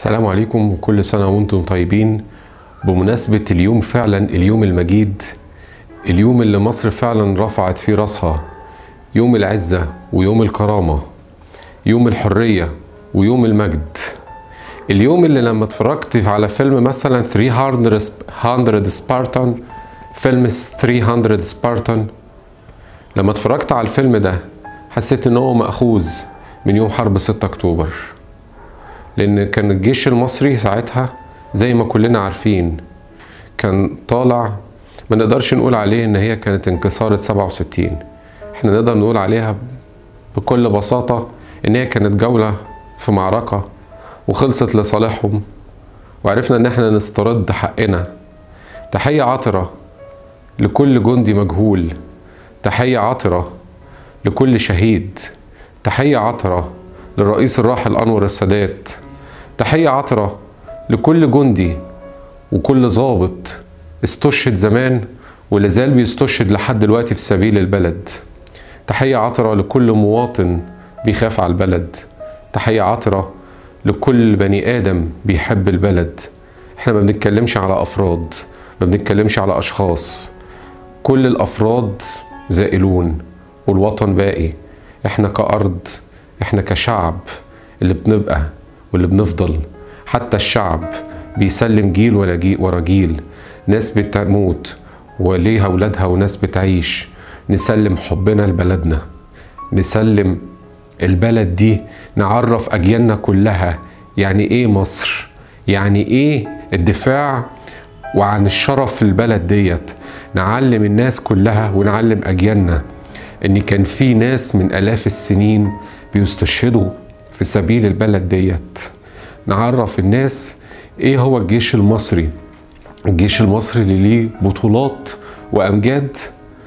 السلام عليكم وكل سنة وانتم طيبين بمناسبة اليوم فعلا اليوم المجيد اليوم اللي مصر فعلا رفعت فيه راسها يوم العزة ويوم الكرامة يوم الحرية ويوم المجد اليوم اللي لما اتفرجت على فيلم مثلا 300 سبارتان فيلم 300 سبارتان لما اتفرجت على الفيلم ده حسيت ان هو مأخوذ من يوم حرب 6 اكتوبر لان كان الجيش المصري ساعتها زي ما كلنا عارفين كان طالع ما نقدرش نقول عليه ان هي كانت انكسارة 67 احنا نقدر نقول عليها بكل بساطة ان هي كانت جولة في معركة وخلصت لصالحهم وعرفنا ان احنا نسترد حقنا تحية عطرة لكل جندي مجهول تحية عطرة لكل شهيد تحية عطرة للرئيس الراحل أنور السادات تحية عطرة لكل جندي وكل ضابط استشهد زمان ولا زال بيستشهد لحد دلوقتي في سبيل البلد تحية عطرة لكل مواطن بيخاف على البلد تحية عطرة لكل بني آدم بيحب البلد احنا ما بنتكلمش على أفراد ما بنتكلمش على أشخاص كل الأفراد زائلون والوطن باقي احنا كأرض احنا كشعب اللي بنبقى واللي بنفضل حتى الشعب بيسلم جيل ولا جيل ورا جيل ناس بتموت وليها ولادها وناس بتعيش نسلم حبنا لبلدنا نسلم البلد دي نعرف أجيالنا كلها يعني إيه مصر يعني إيه الدفاع وعن الشرف في البلد ديت نعلم الناس كلها ونعلم أجيالنا إن كان في ناس من آلاف السنين بيستشهدوا في سبيل البلد ديت نعرف الناس ايه هو الجيش المصري الجيش المصري اللي ليه بطولات وامجاد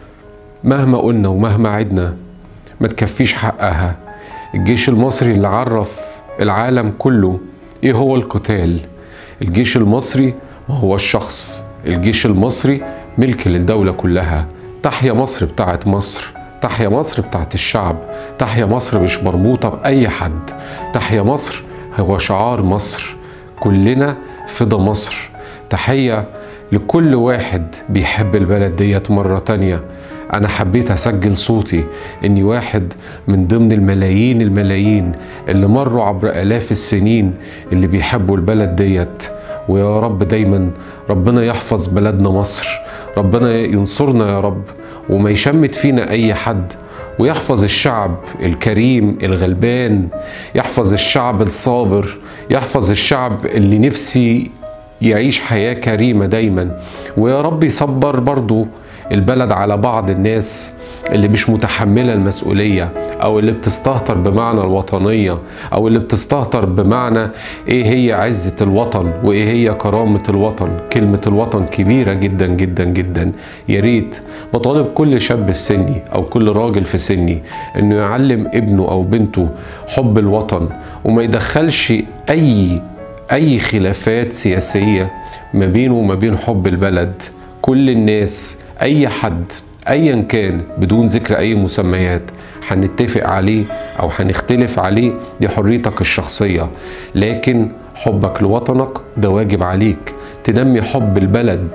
مهما قلنا ومهما عدنا ما تكفيش حقها الجيش المصري اللي عرف العالم كله ايه هو القتال الجيش المصري ما هو الشخص الجيش المصري ملك للدولة كلها تحيا مصر بتاعت مصر تحيا مصر بتاعت الشعب تحيا مصر مش مربوطة بأي حد تحيا مصر هو شعار مصر كلنا فدا مصر تحية لكل واحد بيحب البلد ديت مرة تانية أنا حبيت أسجل صوتي إني واحد من ضمن الملايين الملايين اللي مروا عبر آلاف السنين اللي بيحبوا البلد ديت ويا رب دايما ربنا يحفظ بلدنا مصر ربنا ينصرنا يا رب وما يشمت فينا اي حد ويحفظ الشعب الكريم الغلبان يحفظ الشعب الصابر يحفظ الشعب اللي نفسي يعيش حياة كريمة دايما ويا رب يصبر برضو البلد على بعض الناس اللي مش متحملة المسؤولية أو اللي بتستهتر بمعنى الوطنية أو اللي بتستهتر بمعنى إيه هي عزة الوطن وإيه هي كرامة الوطن كلمة الوطن كبيرة جدا جدا جدا يا ريت بطالب كل شاب في سني أو كل راجل في سني إنه يعلم ابنه أو بنته حب الوطن وما يدخلش أي أي خلافات سياسية ما بينه وما بين حب البلد كل الناس أي حد ايا كان بدون ذكر اي مسميات هنتفق عليه او هنختلف عليه دي حريتك الشخصيه لكن حبك لوطنك ده واجب عليك تنمي حب البلد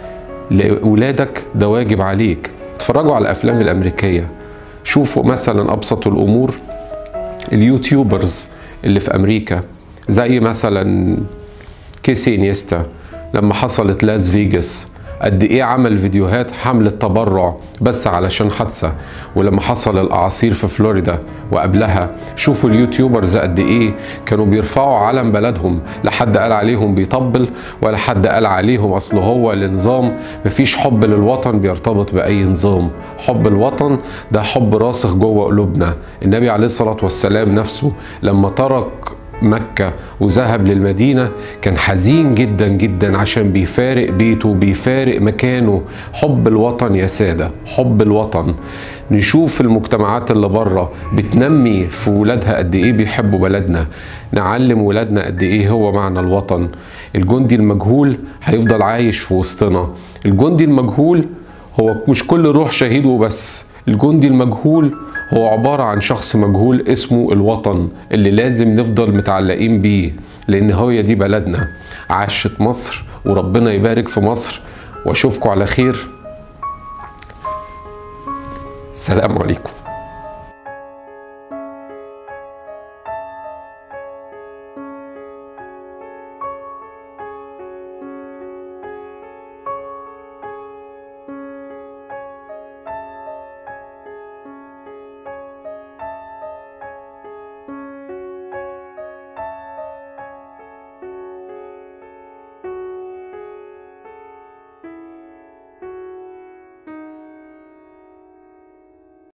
لاولادك ده واجب عليك اتفرجوا على الافلام الامريكيه شوفوا مثلا ابسط الامور اليوتيوبرز اللي في امريكا زي مثلا كيسي نيستا لما حصلت لاس فيجاس قد ايه عمل فيديوهات حملة تبرع بس علشان حادثة ولما حصل الاعاصير في فلوريدا وقبلها شوفوا اليوتيوبرز قد ايه كانوا بيرفعوا علم بلدهم لا حد قال عليهم بيطبل ولا حد قال عليهم اصل هو النظام مفيش حب للوطن بيرتبط باي نظام حب الوطن ده حب راسخ جوه قلوبنا النبي عليه الصلاة والسلام نفسه لما ترك مكة وذهب للمدينة كان حزين جدا جدا عشان بيفارق بيته بيفارق مكانه حب الوطن يا سادة حب الوطن نشوف المجتمعات اللي بره بتنمي في ولادها قد ايه بيحبوا بلدنا نعلم ولادنا قد ايه هو معنى الوطن الجندي المجهول هيفضل عايش في وسطنا الجندي المجهول هو مش كل روح شهيد وبس الجندي المجهول هو عبارة عن شخص مجهول اسمه الوطن اللي لازم نفضل متعلقين بيه لأن هي دي بلدنا عاشت مصر وربنا يبارك في مصر واشوفكم على خير سلام عليكم